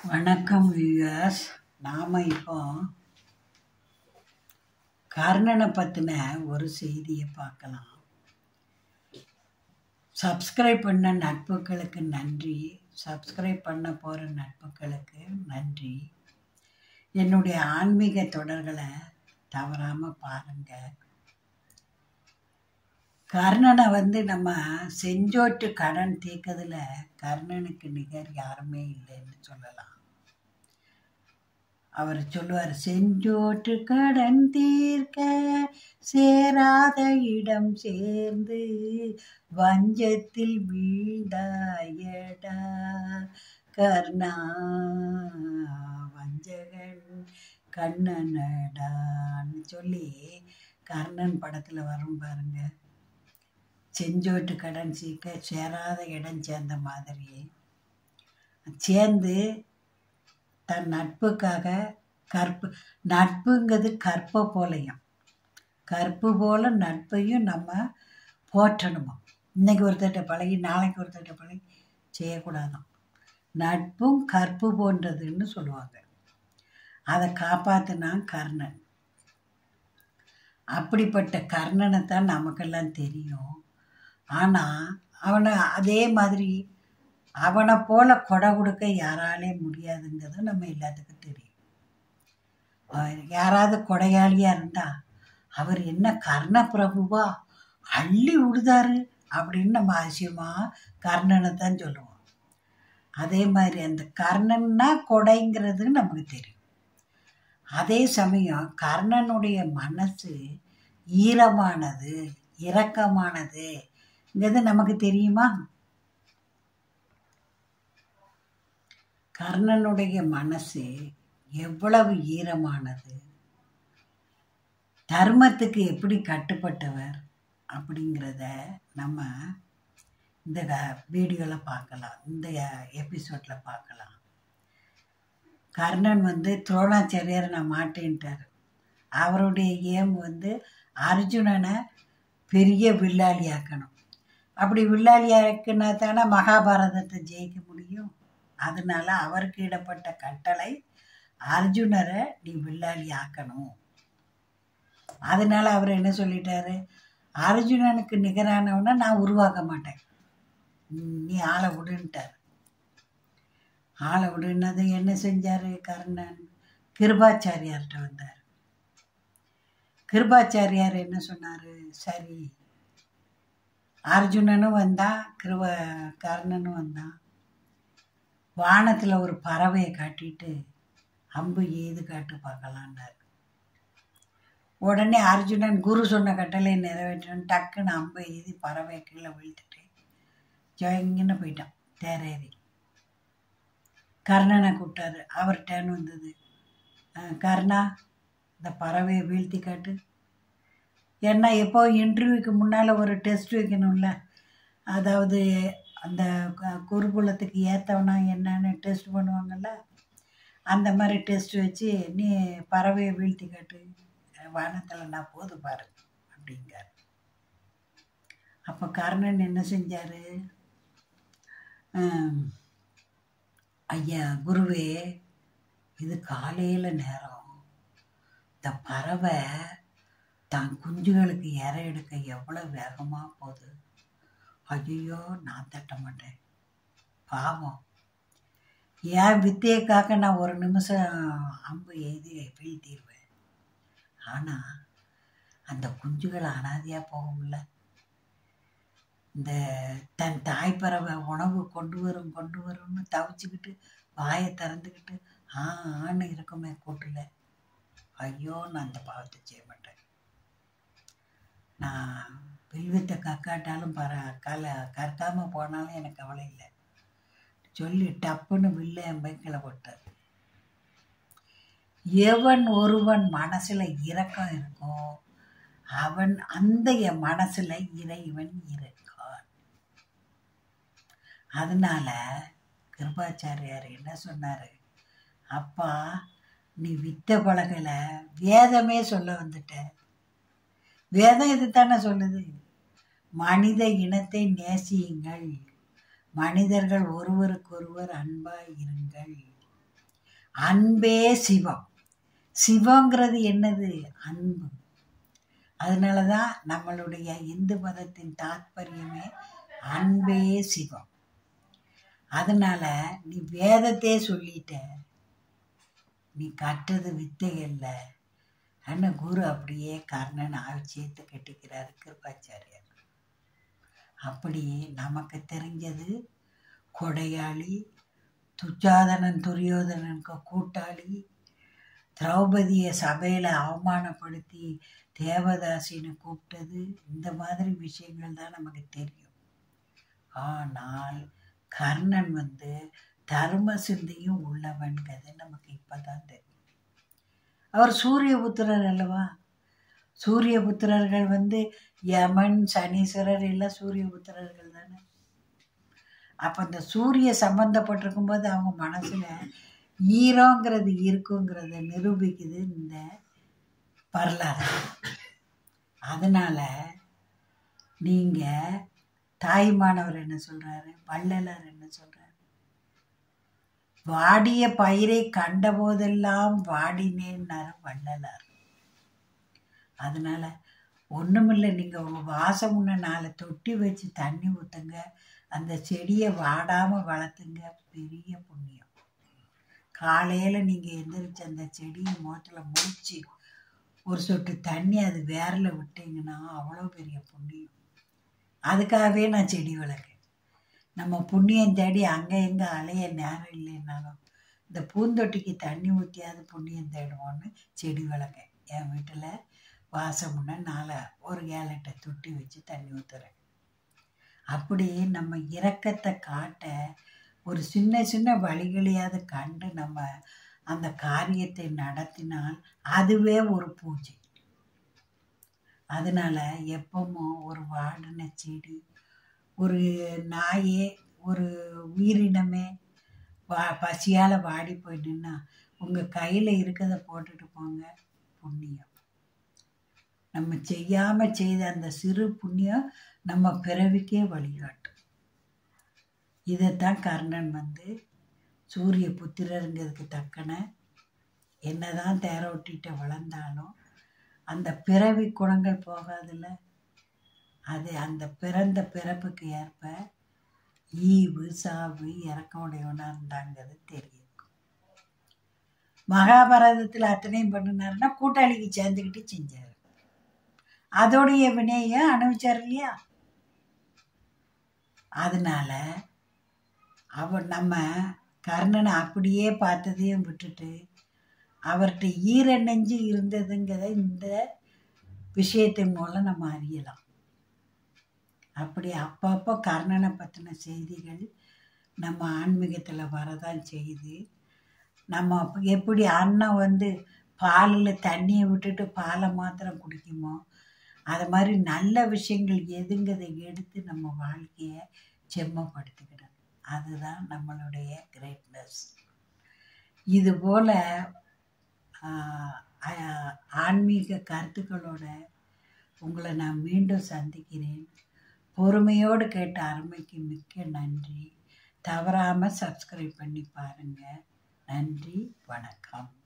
வணக்கம் வியூவர்ஸ் நாம் இப்போ கர்ணனை பற்றின ஒரு செய்தியை பார்க்கலாம் சப்ஸ்கிரைப் பண்ண நட்புகளுக்கு நன்றி சப்ஸ்கிரைப் பண்ண போகிற நட்புகளுக்கு நன்றி என்னுடைய ஆன்மீக தொடர்களை தவறாமல் பாருங்கள் கர்ணனை வந்து நம்ம செஞ்சோட்டு கடன் தீர்க்கறதுல கர்ணனுக்கு நிகர் யாருமே இல்லைன்னு சொல்லலாம் அவர் சொல்லுவார் செஞ்சோட்டு கடன் தீர்க்க சேராத இடம் சேர்ந்து வஞ்சத்தில் வீழ்ந்தாயடா கர்ணா வஞ்சகன் கண்ணனடான்னு சொல்லி கர்ணன் படத்தில் வரும் பாருங்க செஞ்சோட்டு கடன் சீக்க சேராத இடம் சேர்ந்த மாதிரி சேர்ந்து தன் நட்புக்காக கற்பு நட்புங்கிறது கற்பை போலையும் கற்பு போல நட்பையும் நம்ம போற்றணுமா இன்னைக்கு ஒருத்தர்கிட்ட பழகி நாளைக்கு ஒருத்தர்கிட்ட பழகி செய்யக்கூடாதாம் நட்பும் கற்பு போன்றதுன்னு சொல்லுவாங்க அதை காப்பாற்றினான் கர்ணன் அப்படிப்பட்ட கர்ணனை தான் நமக்கெல்லாம் தெரியும் ஆனால் அவனை அதே மாதிரி அவனை போல கொடை கொடுக்க யாராலே முடியாதுங்கிறது நம்ம எல்லாத்துக்கும் தெரியும் யாராவது கொடையாளியாக இருந்தால் அவர் என்ன கர்ண பிரபுவா அள்ளி விடுதாரு அப்படின்னு நம்ம அதிசயமாக கர்ணனை தான் சொல்லுவோம் அதே மாதிரி அந்த கர்ணன்னா கொடைங்கிறது நமக்கு தெரியும் அதே சமயம் கர்ணனுடைய மனசு ஈரமானது இரக்கமானதுங்கிறது நமக்கு தெரியுமா கர்ணனுடைய மனசு எவ்வளவு ஈரமானது தர்மத்துக்கு எப்படி கட்டுப்பட்டவர் அப்படிங்கிறத நம்ம இந்த வீடியோவில் பார்க்கலாம் இந்த எபிசோடில் பார்க்கலாம் கர்ணன் வந்து துரோணாச்சாரியார் நான் மாட்டேன்ட்டார் அவருடைய ஏம் வந்து அர்ஜுனனை பெரிய வில்லாளி ஆக்கணும் அப்படி வில்லாளி ஆக்கினா தானே மகாபாரதத்தை ஜெயிக்க முடியும் அதனால அவருக்கு இடப்பட்ட கட்டளை அர்ஜுனரை நீ வில்லாளி ஆக்கணும் அதனால அவர் என்ன சொல்லிட்டாரு அர்ஜுனனுக்கு நிகரானவனை நான் உருவாக்க மாட்டேன் நீ ஆளை விடுன்ட்டார் ஆளை விடுனது என்ன செஞ்சார் கர்ணன் கிருபாச்சாரியார்கிட்ட வந்தார் கிருபாச்சாரியார் என்ன சொன்னார் சரி அர்ஜுனனும் வந்தான் கிருப கர்ணனும் வந்தான் வானத்தில் ஒரு பறவையை காட்டிட்டு அம்பு ஏது காட்டு பார்க்கலான்னார் உடனே அர்ஜுனன் குரு சொன்ன கட்டளை நிறைவேற்றணும் டக்குன்னு அம்பை ஏதி பறவை கீழே வீழ்த்துட்டு ஜொயங்கன்னு போயிட்டான் தேரேறி கர்ணனை கூப்பிட்டாரு அவர் டேன் வந்தது கர்ணா இந்த பறவையை வீழ்த்தி காட்டு ஏன்னா எப்போ இன்டர்வியூக்கு முன்னால் ஒரு டெஸ்ட் வைக்கணும்ல அதாவது அந்த குருகுலத்துக்கு ஏற்றவனா என்னன்னு டெஸ்ட் பண்ணுவாங்கள்ல அந்த மாதிரி டெஸ்ட் வச்சு நீ பறவையை வீழ்த்தி காட்டு வானத்தில் நான் போது பாரு அப்படிங்கார் அப்போ கர்ணன் என்ன செஞ்சார் ஐயா குருவே இது காலையில் நேரம் இந்த பறவை தன் குஞ்சுகளுக்கு இற எடுக்க எவ்வளோ வேகமாக போகுது ஐயோ நான் தட்ட மாட்டேன் பாவம் என் வித்தையக்காக நான் ஒரு நிமிஷம் அம்பு எழுதி வீழ்த்திடுவேன் ஆனால் அந்த குஞ்சுகள் அனாதையாக போகும்ல இந்த தன் தாய் பறவை உணவு கொண்டு வரும் கொண்டு வரும்னு தவிச்சுக்கிட்டு வாயை திறந்துக்கிட்டு ஆ ஆன்னு இருக்குமே கூட்டில் ஐயோ நான் அந்த பாவத்தை செய்ய மாட்டேன் நான் வில்வித்தை கக்காட்டாலும் பர கல கற்காமல் போனாலும் எனக்கு கவலை இல்லை சொல்லி டப்புன்னு வில்ல என் பைக்கில் போட்டார் எவன் ஒருவன் மனசில் இரக்கம் இருக்கோ அவன் அந்த என் மனசில் இறைவன் இருக்கான் அதனால கிருபாச்சாரியார் என்ன சொன்னார் அப்பா நீ வித்த பழகலை வேதமே சொல்ல வந்துட்ட வேதம் இது தானே சொல்லுது மனித இனத்தை நேசியுங்கள் மனிதர்கள் ஒருவருக்கொருவர் அன்பாய் இருங்கள் அன்பே சிவம் சிவங்கிறது என்னது அன்பு அதனால தான் நம்மளுடைய இந்து மதத்தின் தாத்பரியமே அன்பே சிவம் அதனால நீ வேதத்தையே சொல்லிட்ட நீ கற்றது வித்தை அல்ல அண்ணன் குரு அப்படியே கர்ணன் ஆவிச்சியத்தை கட்டிக்கிறாரு கிருபாச்சாரியார் அப்படி நமக்கு தெரிஞ்சது கொடையாளி துச்சாதனன் துரியோதனனுக்கு கூட்டாளி திரௌபதியை சபையில் அவமானப்படுத்தி தேவதாசின்னு கூப்பிட்டது இந்த மாதிரி விஷயங்கள் தான் நமக்கு தெரியும் ஆனால் கர்ணன் வந்து தர்ம சிந்தையும் உள்ளவன்கிறது நமக்கு இப்போ தான் தெரியும் அவர் சூரியபுத்திரர் அல்லவா சூரியபுத்திரர்கள் வந்து யமன் சனீஸ்வரர் எல்லாம் சூரியபுத்திரர்கள் தானே அப்போ அந்த சூரிய சம்பந்தப்பட்டிருக்கும் போது அவங்க மனசில் ஈரோங்கிறது இருக்குங்கிறத நிரூபிக்குது இந்த வரலாறு அதனால் நீங்கள் தாய்மானவர் என்ன சொல்கிறாரு வள்ளலார் என்ன சொல்கிறாரு வாடிய பயிரை கண்டபோதெல்லாம் வாடினேன்னாரு வள்ளலார் அதனால் ஒன்றுமில்லை நீங்கள் உங்கள் வாசம் முன்ன நாலு தொட்டி வச்சு தண்ணி ஊற்றுங்க அந்த செடியை வாடாமல் வளர்த்துங்க பெரிய புண்ணியம் காலையில் நீங்கள் எந்திரிச்சு அந்த செடியை முகத்தில் முடிச்சு ஒரு சொட்டு தண்ணி அது வேரில் விட்டீங்கன்னா அவ்வளோ பெரிய புண்ணியம் அதுக்காகவே நான் செடி வளர்க்கேன் நம்ம புண்ணியம் தேடி அங்கே எங்கே அலைய நேரம் இல்லைன்னாலும் இந்த பூந்தொட்டிக்கு தண்ணி ஊற்றியாவது புண்ணியம் தேடுவோன்னு செடி வளர்க்கேன் என் வீட்டில் வாசம் முன்ன நாளை ஒரு ஏழெட்டை தொட்டி வச்சு தண்ணி ஊற்றுறேன் அப்படி நம்ம இரக்கத்தை காட்ட ஒரு சின்ன சின்ன வழிகளையாவது கண்டு நம்ம அந்த காரியத்தை நடத்தினால் அதுவே ஒரு பூஜை அதனால் எப்பவும் ஒரு வாடின செடி ஒரு நாயே ஒரு உயிரினமே வா பசியால் வாடி போய் நின்னா உங்கள் கையில் இருக்கிறத போட்டுட்டு போங்க புண்ணியம் நம்ம செய்யாமல் செய்த அந்த சிறு புண்ணியம் நம்ம பிறவிக்கே வழிகாட்டும் இதைத்தான் கர்ணன் வந்து சூரிய புத்திரருங்கிறதுக்கு தக்கன என்னதான் தேரோட்டிட்ட வளர்ந்தாலும் அந்த பிறவி குணங்கள் போகாதுல்ல அது அந்த பிறந்த பிறப்புக்கு ஏற்ப ஈவு சாவு இறக்கம் உடையவனாக இருந்தாங்கிறது தெரியும் மகாபாரதத்தில் அத்தனையும் பண்ணினாருன்னா கூட்டாளிக்கு சேர்ந்துக்கிட்டு செஞ்சார் அதோடைய வினையை அனுபவிச்சார் இல்லையா அதனால அவர் நம்ம கர்ணனை அப்படியே பார்த்ததையும் விட்டுட்டு அவர்கிட்ட ஈர நெஞ்சு இருந்ததுங்கிறத இந்த விஷயத்தின் மூலம் நம்ம அறியலாம் அப்படி அப்பப்போ கர்ணனை பற்றின செய்திகள் நம்ம ஆன்மீகத்தில் வரதான் செய்யுது நம்ம எப்படி அன்னம் வந்து பாலில் தண்ணியை விட்டுட்டு பாலை மாத்திரம் குடிக்குமோ அது மாதிரி நல்ல விஷயங்கள் எதுங்கிறதை எடுத்து நம்ம வாழ்க்கையை செம்மப்படுத்திக்கிடணும் அதுதான் நம்மளுடைய கிரேட்னஸ் இதுபோல் ஆன்மீக கருத்துக்களோட உங்களை நான் மீண்டும் சந்திக்கிறேன் பொறுமையோடு கேட்ட அருமைக்கு மிக்க நன்றி தவறாமல் சப்ஸ்கிரைப் பண்ணி பாருங்கள் நன்றி வணக்கம்